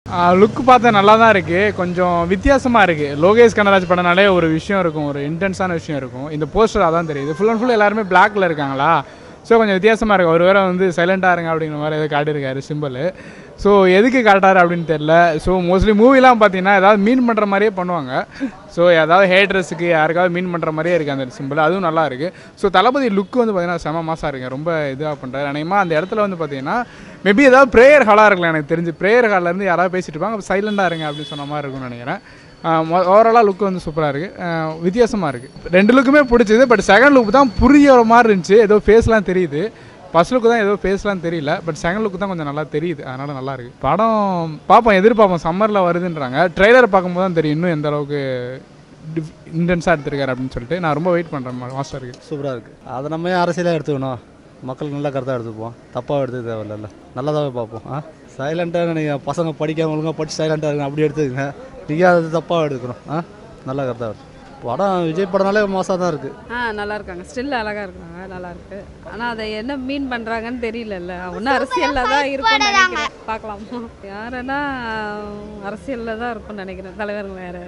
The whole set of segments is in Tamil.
லுக் பார்த்தா நல்லா தான் இருக்குது கொஞ்சம் வித்தியாசமாக இருக்குது லோகேஷ் கனராஜ் படம்னாலே ஒரு விஷயம் இருக்கும் ஒரு இன்டென்ஸான விஷயம் இருக்கும் இந்த போஸ்டர் அதான் தெரியுது ஃபுல் அண்ட் ஃபுல் எல்லாருமே பிளாக்ல இருக்காங்களா ஸோ கொஞ்சம் வித்தியாசமாக இருக்குது ஒரு வேளை வந்து சைலண்டாக இருங்க அப்படிங்கிற மாதிரி ஏதோ காட்டியிருக்காரு சிம்பிள் ஸோ எதுக்கு காட்டாரு அப்படின்னு தெரில ஸோ மோஸ்ட்லி மூவிலாம் பார்த்தீங்கன்னா ஏதாவது மீன் பண்ணுற மாதிரியே பண்ணுவாங்க ஸோ ஏதாவது ஹேட்ரஸுக்கு யாருக்காவது மீன் பண்ணுற மாதிரியே இருக்குது அந்த சிம்பிள் அதுவும் நல்லா இருக்குது ஸோ தளபதி லுக் வந்து பார்த்தீங்கன்னா செம மாசாக இருக்குங்க ரொம்ப இதாக பண்ணுறாரு அநேகமாக அந்த இடத்துல வந்து பார்த்தீங்கன்னா மேபி ஏதாவது ப்ரேயர் ஹாலாக இருக்கலாம் எனக்கு தெரிஞ்சு ப்ரேயர் ஹால்லேருந்து யாராவது பேசிட்டு இருப்பாங்க சைலண்டாக இருங்க அப்படின்னு சொன்ன மாதிரி இருக்கும்னு நினைக்கிறேன் ஓவராலாக லுக் வந்து சூப்பராக இருக்குது வித்தியாசமாக இருக்குது ரெண்டு லுக்குமே பிடிச்சது பட் செகண்ட் லுக் தான் புரியிற மாதிரி இருந்துச்சு ஏதோ ஃபேஸ்லாம் தெரியுது ஃபர்ஸ்ட் லுக்கு தான் ஏதோ ஃபேஸ்லாம் தெரியல பட் செகண்ட் லுக்கு தான் கொஞ்சம் நல்லா தெரியுது அதனால் நல்லா இருக்கு படம் பார்ப்போம் எதிர்பார்ப்போம் சம்மரில் வருதுன்றாங்க ட்ரெய்லர் பார்க்கும்போது தான் தெரியும் இன்னும் எந்த அளவுக்கு இன்டென்ஸாக எடுத்திருக்காரு அப்படின்னு சொல்லிட்டு நான் ரொம்ப வெயிட் பண்ணுறேன் மாஸ்டருக்கு சூப்பராக இருக்குது அதை நம்ம ஏன் அரசியலாக எடுத்துக்கணும் மக்களுக்கு நல்ல கருத்தாக எடுத்துப்போம் தப்பாக எடுத்துக்க தேவையில்ல நல்லதாகவே பார்ப்போம் ஆ சைலண்ட்டாக நீங்கள் பசங்க படிக்காம ஒழுங்காக படிச்சு சைலண்ட்டாக இருக்கு அப்படி எடுத்துக்கங்க நீங்கள் அது தப்பாக எடுக்கணும் ஆ நல்ல கருத்தாக இருக்கு படம் விஜய் படம்னாலே மாசாக தான் இருக்குது ஆ நல்லா இருக்காங்க ஸ்டில் அழகா இருக்காங்க நல்லா இருக்கு ஆனா அதை என்ன மீன் பண்றாங்கன்னு தெரியலல்ல ஒன்றும் அரசியல்ல தான் இருக்கும்னு நினைக்கிறேன் பார்க்கலாம் யாருன்னா அரசியல்ல தான் இருக்கும்னு நினைக்கிறேன் தலைவர்கள் வேற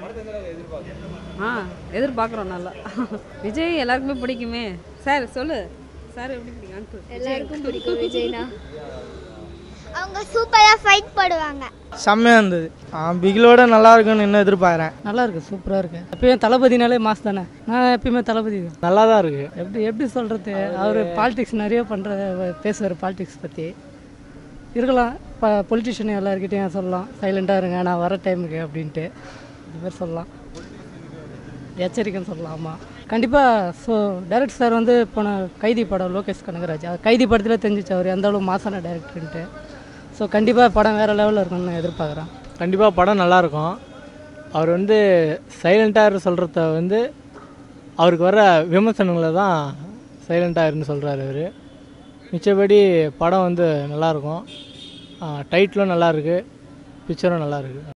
இருக்கும் ஆ எதிர்பார்க்குறோம் நல்லா விஜய் எல்லாருக்குமே பிடிக்குமே சார் சொல்லு சார் எப்படி பிடிக்கும் uncle? எல்லாருக்கும் பிடிக்கும் விஜய்னா அவங்க சூப்பராக ஃபைட் போடுவாங்க செம்மையாக இருந்தது பிகிலோட நல்லா இருக்கும்னு இன்னும் எதிர்பார்க்குறேன் நல்லா இருக்கு சூப்பராக இருக்கு எப்பயும் தளபதினாலே மாஸ் தானே நான் எப்பயுமே தளபதி தான் நல்லா தான் இருக்கு எப்படி எப்படி சொல்கிறது அவர் பாலிடிக்ஸ் நிறைய பண்ணுற பேசுவார் பாலிடிக்ஸ் பற்றி இருக்கலாம் இப்போ பொலிட்டிஷியன் எல்லாருக்கிட்டையும் சொல்லலாம் சைலண்ட்டாக இருங்க நான் வர டைமுக்கு அப்படின்ட்டு இது மாதிரி சொல்லலாம் எச்சரிக்கைன்னு சொல்லலாம் ஆமாம் கண்டிப்பாக ஸோ டைரக்டர் சார் வந்து போன கைதி படம் லோகேஷ் கனகராஜ் அது கைதி படத்தில் தெரிஞ்சிச்சு அவர் எந்த அளவு மாசான டைரக்டர்ன்ட்டு ஸோ கண்டிப்பாக படம் வேறு லெவலில் இருக்கும்னு நான் எதிர்பார்க்குறேன் கண்டிப்பாக படம் நல்லாயிருக்கும் அவர் வந்து சைலண்ட்டாக சொல்கிறத வந்து அவருக்கு வர விமர்சனங்களை தான் சைலண்ட்டாக இருந்து சொல்கிறாரு அவர் மிச்சபடி படம் வந்து நல்லாயிருக்கும் டைட்டிலும் நல்லாயிருக்கு பிக்சரும் நல்லாயிருக்கு